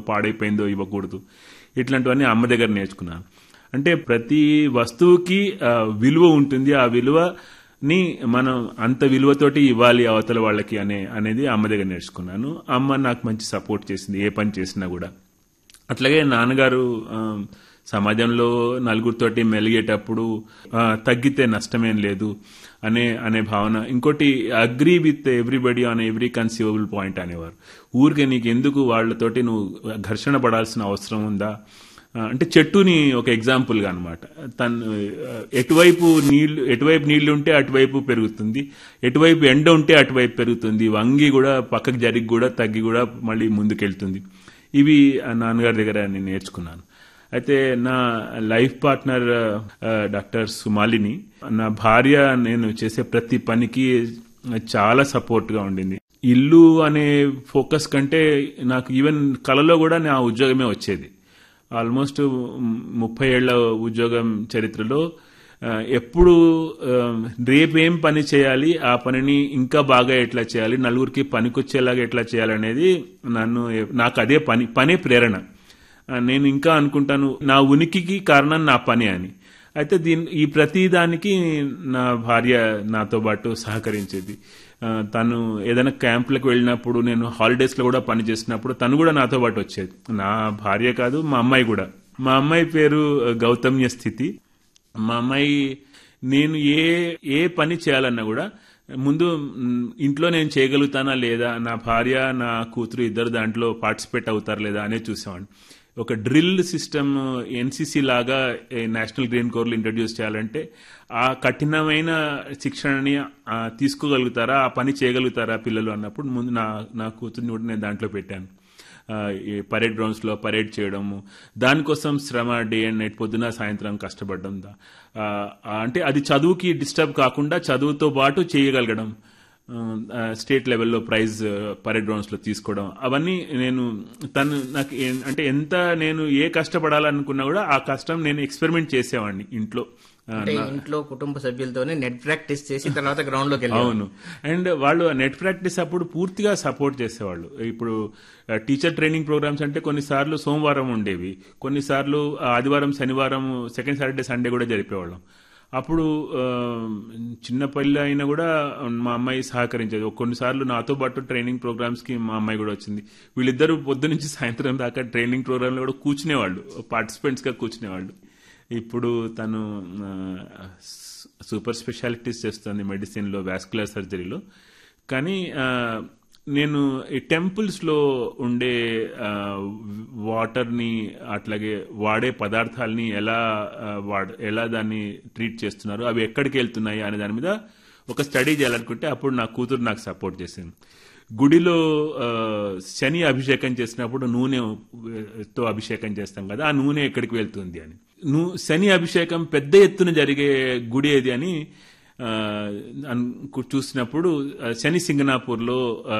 పాడైపోయిందో ఇవ్వకూడదు ఇట్లాంటివన్నీ అమ్మ దగ్గర నేర్చుకున్నాను అంటే ప్రతి వస్తువుకి ఆ, విలువ ఉంటుంది ఆ విలువని మనం అంత విలువతోటి ఇవ్వాలి అవతల వాళ్ళకి అనే అనేది అమ్మ దగ్గర నేర్చుకున్నాను అమ్మ నాకు మంచి సపోర్ట్ చేసింది ఏ పని చేసినా కూడా అట్లాగే నాన్నగారు ఆ, సమాజంలో నలుగురితోటి మెలిగేటప్పుడు ఆ, తగ్గితే నష్టమేం లేదు అనే అనే భావన ఇంకోటి agree with everybody on every conceivable point అనేవారు ఊరికే నీకు ఎందుకు వాళ్ళతోటి నువ్వు ఘర్షణ పడాల్సిన అవసరం ఉందా ఆ, అంటే చెట్టుని ఒక ఎగ్జాంపుల్గా అనమాట తను ఆ, ఎటువైపు నీళ్లు ఎటువైపు నీళ్లు ఉంటే అటువైపు పెరుగుతుంది ఎటువైపు ఎండ ఉంటే అటువైపు పెరుగుతుంది వంగి కూడా పక్కకు జరిగి కూడా తగ్గి కూడా మళ్ళీ ముందుకెళ్తుంది ఇవి ఆ నాన్నగారి దగ్గర నేను నేర్చుకున్నాను అయితే నా లైఫ్ పార్ట్నర్ ఆ, డాక్టర్ సుమాలిని నా భార్య నేను చేసే ప్రతి పనికి చాలా సపోర్ట్గా ఉండింది ఇల్లు అనే ఫోకస్ కంటే నాకు ఈవెన్ కలలో కూడా నా ఉద్యోగమే వచ్చేది ఆల్మోస్ట్ ముప్పై ఏళ్ల ఉద్యోగం చరిత్రలో ఆ, ఎప్పుడు ఆ, రేపేం పని చేయాలి ఆ పనిని ఇంకా బాగా ఎట్లా చేయాలి నలుగురికి పనికొచ్చేలాగా ఎట్లా చేయాలనేది నన్ను నాకు అదే పని పనే ప్రేరణ ఆ, నేను ఇంకా అనుకుంటాను నా ఉనికికి కారణం నా పని అని అయితే దీని ఈ ప్రతి దానికి నా భార్య నాతో పాటు సహకరించేది ఆ, తను ఏదైనా క్యాంపులకు వెళ్ళినప్పుడు నేను హాలిడేస్లో కూడా పని చేసినప్పుడు తను కూడా నాతో పాటు వచ్చేది నా భార్య కాదు మా అమ్మాయి కూడా మా అమ్మాయి పేరు గౌతమ్య స్థితి మా అమ్మాయి నేను ఏ ఏ పని చేయాలన్నా కూడా ముందు మ్, ఇంట్లో నేను చేయగలుగుతానా లేదా నా భార్య నా కూతురు ఇద్దరు దాంట్లో పార్టిసిపేట్ అవుతారు లేదా అనే చూసేవాడిని ఒక డ్రిల్ సిస్టమ్ ఎన్సీసీ లాగా ఏ నేషనల్ గ్రీన్ కోర్లు ఇంట్రడ్యూస్ చేయాలంటే ఆ కఠినమైన శిక్షణని ఆ, తీసుకోగలుగుతారా ఆ పని చేయగలుగుతారా పిల్లలు అన్నప్పుడు ముందు నా నా కూతుర్ని కూడా నేను దాంట్లో పెట్టాను ఆ, ఈ పరేడ్ గ్రౌండ్స్ లో పరేడ్ చేయడము దానికోసం శ్రమ డే అండ్ నైట్ పొద్దున సాయంత్రం కష్టపడడం దా- ఆ, ఆ, అంటే అది చదువుకి డిస్టర్బ్ కాకుండా చదువుతో పాటు చేయగలగడం ఆ, స్టేట్ లెవెల్లో ప్రైజ్ పరేడ్ గ్రౌండ్స్ లో తీసుకోవడం అవన్నీ నేను తను నాకు ఏ- అంటే ఎంత నేను ఏ కష్టపడాలనుకున్నా కూడా ఆ కష్టం నేను ఎక్స్పెరిమెంట్ చేసేవాడిని ఇంట్లో ఆ, అంటే ఇంట్లో కుటుంబ సభ్యులతోనే నెట్ ప్రాక్టీస్ చేసి తర్వాత గ్రౌండ్ లోకి వెళ్ళి అవును అండ్ వాళ్ళు నెట్ ప్రాక్టీస్ అప్పుడు పూర్తిగా సపోర్ట్ చేసేవాళ్ళు ఇప్పుడు టీచర్ ట్రైనింగ్ ప్రోగ్రామ్స్ అంటే కొన్నిసార్లు సోమవారం ఉండేవి కొన్నిసార్లు ఆ, ఆదివారం శనివారం సెకండ్ సాటర్డే సండే కూడా జరిపేవాళ్ళం అప్పుడు ఆ, చిన్న పల్లె అయినా కూడా మా అమ్మాయి సహకరించేది కొన్నిసార్లు నాతో పాటు ట్రైనింగ్ ప్రోగ్రామ్స్ కి మా అమ్మాయి కూడా వచ్చింది వీళ్ళిద్దరూ పొద్దు నుంచి సాయంత్రం దాకా ట్రైనింగ్ ప్రోగ్రామ్ లో కూడా కూర్చునేవాళ్ళు పార్టిసిపెంట్స్ గా కూర్చునేవాళ్ళు ఇప్పుడు తను ఆ, సూపర్ స్పెషాలిటీస్ చేస్తుంది మెడిసిన్లో వాస్కులర్ సర్జరీలో కానీ ఆ, నేను ఈ టెంపుల్స్లో ఉండే ఆ, వాటర్ని అట్లాగే వాడే పదార్థాలని ఎలా ఆ, వాడ ఎలా దాన్ని ట్రీట్ చేస్తున్నారు అవి ఎక్కడికి వెళ్తున్నాయి అనే దాని మీద ఒక స్టడీ చేయాలనుకుంటే అప్పుడు నా కూతురు నాకు సపోర్ట్ చేసింది గుడిలో ఆ, శని అభిషేకం చేసినప్పుడు నూనె తో అభిషేకం చేస్తాం కదా ఆ నూనె ఎక్కడికి వెళ్తుంది అని ను- శని అభిషేకం పెద్ద ఎత్తున జరిగే గుడి ఏది అని ఆ, అను- చూసినప్పుడు ఆ, శని సింగనాపూర్లో ఆ,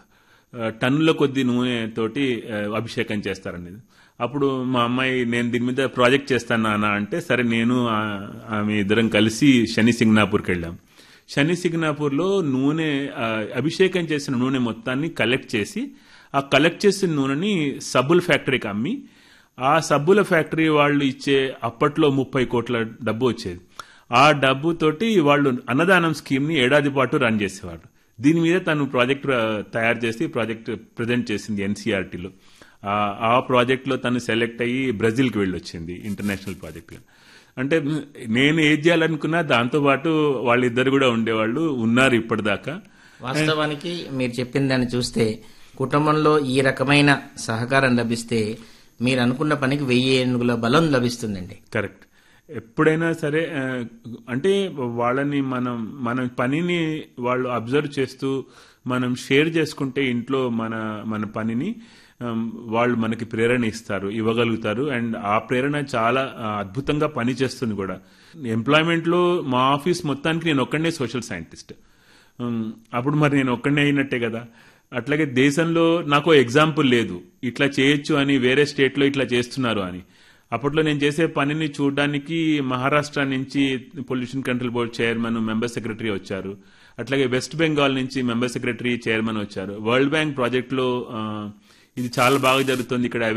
ఆ, టన్నుల కొద్ది నూనె తోటి ఆ, అభిషేకం చేస్తారనేది అప్పుడు మా అమ్మాయి నేను దీని మీద ప్రాజెక్ట్ చేస్తాను నాన్న అంటే సరే నేను ఆ- ఆమె ఇద్దరం కలిసి శని సింగనాపూర్కి వెళ్ళాం శని సింగనాపూర్లో నూనె ఆ, అభిషేకం చేసిన నూనె మొత్తాన్ని కలెక్ట్ చేసి ఆ కలెక్ట్ చేసిన నూనెని సబ్బుల ఫ్యాక్టరీకి అమ్మి ఆ సబ్బుల ఫ్యాక్టరీ వాళ్ళు ఇచ్చే అప్పట్లో ముప్పై కోట్ల డబ్బు వచ్చేది ఆ డబ్బుతోటి వాళ్ళు అన్నదానం స్కీమ్ ని ఏడాది పాటు రన్ చేసేవాడు దీని మీద తను ప్రాజెక్ట్ ఆ, తయారు చేసి ప్రాజెక్ట్ ప్రజెంట్ చేసింది ఎన్సీఆర్టీలో ఆ ప్రాజెక్ట్ లో తను సెలెక్ట్ అయ్యి బ్రెజిల్కి వెళ్ళొచ్చింది ఇంటర్నేషనల్ ప్రాజెక్ట్ లో అంటే నేను ఏం చేయాలనుకున్నా దాంతో పాటు వాళ్ళిద్దరు కూడా ఉండేవాళ్ళు ఉన్నారు ఇప్పటిదాకా వాస్తవానికి మీరు చెప్పిన దాన్ని చూస్తే కుటుంబంలో ఈ రకమైన సహకారం లభిస్తే మీరు అనుకున్న పనికి వెయ్యి ఏనుగుల బలం లభిస్తుందండి కరెక్ట్ ఎప్పుడైనా సరే ఆ, అంటే వాళ్ళని మనం మన పనిని వాళ్ళు అబ్జర్వ్ చేస్తూ మనం షేర్ చేసుకుంటే ఇంట్లో మన మన పనిని ఆమ్, వాళ్ళు మనకి ప్రేరణ ఇస్తారు ఇవ్వగలుగుతారు అండ్ ఆ ప్రేరణ చాలా ఆ, అద్భుతంగా పనిచేస్తుంది కూడా ఎంప్లాయ్మెంట్ లో మా ఆఫీస్ మొత్తానికి నేను ఒక్కడే సోషల్ సైంటిస్ట్ ఉమ్, అప్పుడు మరి నేను ఒక్కడే అయినట్టే కదా అట్లాగే దేశంలో నాకు ఎగ్జాంపుల్ లేదు ఇట్లా చేయొచ్చు అని వేరే స్టేట్ లో ఇట్లా చేస్తున్నారు అని అప్పట్లో నేను చేసే పనిని చూడడానికి మహారాష్ట్ర నుంచి pollution control board chairman member secretary వచ్చారు అట్లాగే వెస్ట్ బెంగాల్ నుంచి మెంబర్ సెక్రటరీ చైర్మన్ వచ్చారు వరల్డ్ బ్యాంక్ ప్రాజెక్ట్ లో ఆ, ఇది చాలా బాగా జరుగుతుంది ఇక్కడ